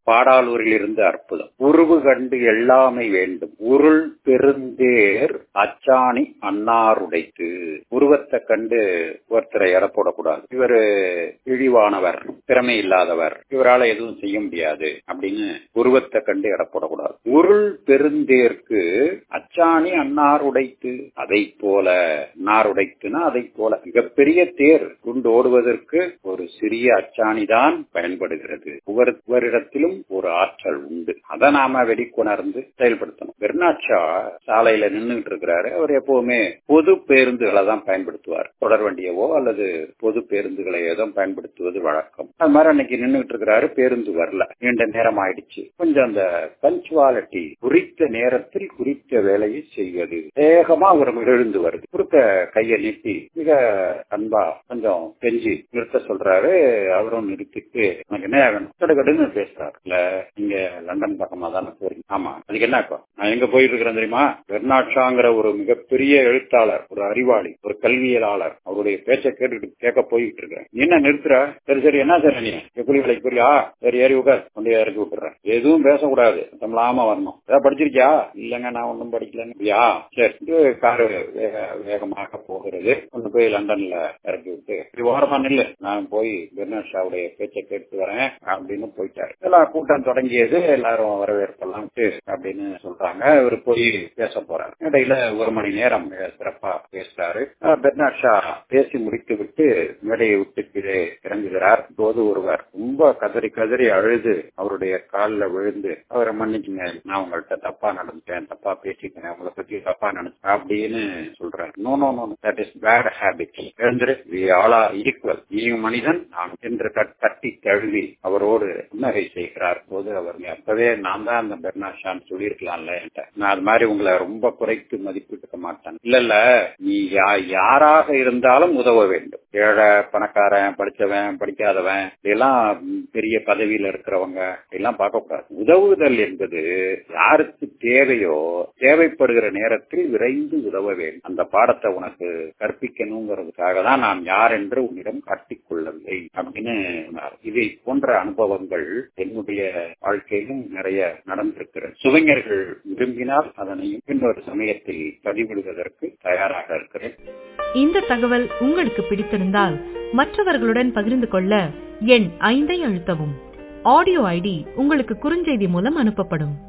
பாடாலூரில் இருந்து அற்புதம் உருவு கண்டு எல்லாமை வேண்டும் உருள் பெருந்தேர் அச்சாணி அன்னாருடைத்து உருவத்தை கண்டு ஒருத்தரை எடை போடக்கூடாது இவரு இழிவானவர் திறமை இல்லாதவர் இவரால எதுவும் செய்ய முடியாது அப்படின்னு உருவத்தை கண்டு எடை போடக்கூடாது உருள் பெருந்தேர்க்கு அச்சாணி அன்னார் உடைத்து அதை போல நார் உடைத்துனா அதை போல மிகப்பெரிய தேர் குண்டு ஓடுவதற்கு ஒரு சிறிய அச்சாணி தான் பயன்படுகிறது ஒவ்வொருவரிடத்திலும் ஒரு ஆற்றல் உண்டு அதை நாம வெடிக்குணர்ந்து செயல்படுத்தணும் பெர்னாட்சா சாலையில நின்றுட்டு இருக்கிறாரு அவர் எப்பவுமே பொது பேருந்துகளை தான் பயன்படுத்துவார் தொடர் வண்டியவோ அல்லது பொது பேருந்துகளை ஏதோ பயன்படுத்துவது வழக்கம் அது மாதிரி அன்னைக்கு நின்றுட்டு இருக்கிறாரு பேருந்து வரல நீண்ட நேரம் ஆயிடுச்சு கொஞ்சம் அந்த பஞ்சுவாலிட்டி குறித்த நேரத்தில் குறித்த வேலையை செய்வது வேகமா அவர் எழுந்து வருது குறுக்க கையை நீட்டி மிக அன்பா கொஞ்சம் கெஞ்சி நிறுத்த சொல்றாரு அவரும் நிறுத்திட்டு எனக்கு என்ன ஆகணும் கடுகடுன்னு பேசுறாரு இல்ல நீங்க லண்டன் பக்கமா தானே போறீங்க ஆமா அதுக்கு என்ன நான் எங்க போயிட்டு இருக்கிறேன் தெரியுமா பெர்னாட்ஷாங்கிற ஒரு மிகப்பெரிய எழுத்தாளர் ஒரு அறிவாளி ஒரு கல்வியலாளர் அவருடைய பேச்சை கேட்டுட்டு கேட்க போயிட்டு இருக்கேன் என்ன நிறுத்துற சரி சரி என்ன சார் நீ எப்படி வேலைக்கு போறியா சரி ஏறி உட்கார் கொண்டு இறக்கி விட்டுறேன் எதுவும் பேசக்கூடாது தமிழாம வரணும் ஏதாவது படிச்சிருக்கியா இல்லங்க நான் ஒன்றும் படிக்கலங்கய்யா சரி காரு வேகமாக போகிறது கொண்டு போய் லண்டன்ல இறக்கி விட்டு இது ஓரமா நில்லு நான் போய் பெர்னாட் ஷாவுடைய பேச்சை கேட்டு வரேன் அப்படின்னு போயிட்டாரு எல்லாம் கூட்டம் தொடங்கியது எல்லாரும் வரவேற்பெல்லாம் அப்படின்னு சொல்றாங்க இவர் போய் பேச போறாரு இடையில ஒரு மணி நேரம் சிறப்பா பேசுறாரு பெர்னாட் ஷா பேசி முடித்து விட்டு மேடையை விட்டு கீழே இறங்குகிறார் போது ஒருவர் ரொம்ப கதறி கதறி அழுது அவருடைய காலில் விழுந்து அவரை மன்னிச்சுங்க நான் உங்கள்கிட்ட தப்பா நடந்துட்டேன் தப்பா பேசிட்டேன் உங்களை பத்தி தப்பா நினைச்சேன் அப்படின்னு சொல்றாரு no no no that is bad habit எழுந்துரு வி ஆல் ஆர் ஈக்குவல் நீ மனிதன் நான் என்று தட்டி தழுவி அவரோடு புன்னகை செய்கிறார் போது அவர் அப்பவே நான் தான் அந்த பெர்னாஷான்னு சொல்லியிருக்கலாம்ல நான் அது மாதிரி உங்களை ரொம்ப குறைத்து மதிப்பிட்டுக்க மாட்டேன் இல்ல இல்ல நீ யாராக இருந்தாலும் உதவ வேண்டும் ஏழை பணக்காரன் படிச்சவன் படிக்காதவன் இதெல்லாம் பெரிய பதவியில இருக்கிறவங்க இதெல்லாம் பார்க்க கூடாது உதவுதல் என்பது யாருக்கு தேவையோ தேவைப்படுகிற நேரத்தில் விரைந்து உதவ வேண்டும் அந்த பாடத்தை உனக்கு கற்பிக்கணுங்கிறதுக்காக தான் நான் யார் என்று உன்னிடம் காட்டிக்கொள்ளவில்லை அப்படின்னு இதை போன்ற அனுபவங்கள் என்னுடைய வாழ்க்கையிலும் நிறைய நடந்திருக்கிறது சுவைஞர்கள் விரும்பினால் அதனையும் இன்னொரு சமயத்தில் பதிவிடுவதற்கு தயாராக இருக்கிறேன் இந்த தகவல் உங்களுக்கு பிடித்திருந்தால் மற்றவர்களுடன் பகிர்ந்து கொள்ள எண் ஐந்தை அழுத்தவும் ஆடியோ ஐடி உங்களுக்கு குறுஞ்செய்தி மூலம் அனுப்பப்படும்